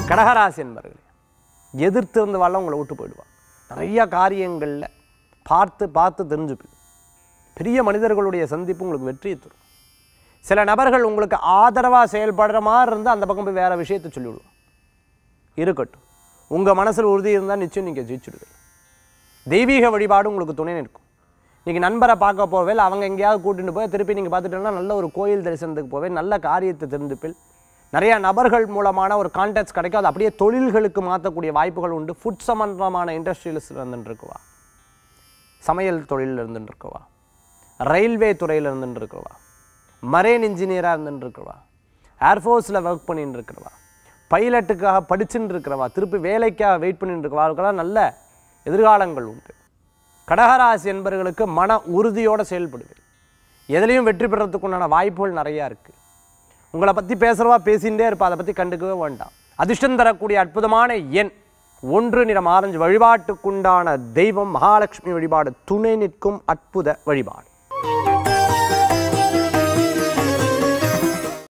கடகராசி என்பர்களே எதிர்த்து இருந்தவாள் உங்களை விட்டு போயிடுவான் நிறைய காரியங்களில் பார்த்து பார்த்து தெரிஞ்சுப்பீங்க பெரிய மனிதர்களுடைய சந்திப்பு உங்களுக்கு வெற்றியை தரும் சில நபர்கள் உங்களுக்கு ஆதரவாக செயல்படுற மாதிரி இருந்தால் அந்த பக்கம் போய் வேறு விஷயத்தை சொல்லிவிடுவோம் இருக்கட்டும் உங்கள் மனசில் உறுதி இருந்தால் நிச்சயம் நீங்கள் ஜெயிச்சுடுவீங்க தெய்வீக வழிபாடு உங்களுக்கு துணை நிற்கும் நீங்கள் நண்பரை பார்க்க போவே இல்லை அவங்க எங்கேயாவது கூட்டிட்டு போய் திருப்பி நீங்கள் பார்த்துட்டோம்னா நல்ல ஒரு கோயில் தரிசனத்துக்கு போவே நல்ல காரியத்தை தெரிஞ்சுப்பில் நிறைய நபர்கள் மூலமான ஒரு கான்டாக்ட்ஸ் கிடைக்கும் அது அப்படியே தொழில்களுக்கு மாற்றக்கூடிய வாய்ப்புகள் உண்டு ஃபுட் சம்பந்தமான இண்டஸ்ட்ரியலிஸ்ட் இருந்துட்டு இருக்குவா சமையல் தொழிலில் இருந்துட்டு இருக்கவா ரயில்வே துறையில் இருந்துட்டு இருக்கவா மரேன் இன்ஜினியராக இருந்துட்டு இருக்கவா ஏர்ஃபோர்ஸில் ஒர்க் பண்ணிட்டு இருக்கிறவா பைலட்டுக்காக படிச்சுட்டு இருக்கிறவா திருப்பி வேலைக்காக வெயிட் பண்ணிட்டு இருக்கிறவாருக்கெல்லாம் நல்ல எதிர்காலங்கள் உண்டு கடகராசி என்பவர்களுக்கு மன உறுதியோடு செயல்படுவேன் எதுலேயும் வெற்றி பெறத்துக்குண்டான வாய்ப்புகள் நிறையா இருக்குது உங்களை பற்றி பேசுகிறவா பேசிகிட்டே இருப்பா அதை பற்றி கண்டுக்கவே வேண்டாம் அதிர்ஷ்டம் தரக்கூடிய அற்புதமான எண் ஒன்று நிறம் ஆரஞ்சு வழிபாட்டுக்குண்டான தெய்வம் மகாலட்சுமி வழிபாடு துணை நிற்கும் அற்புத வழிபாடு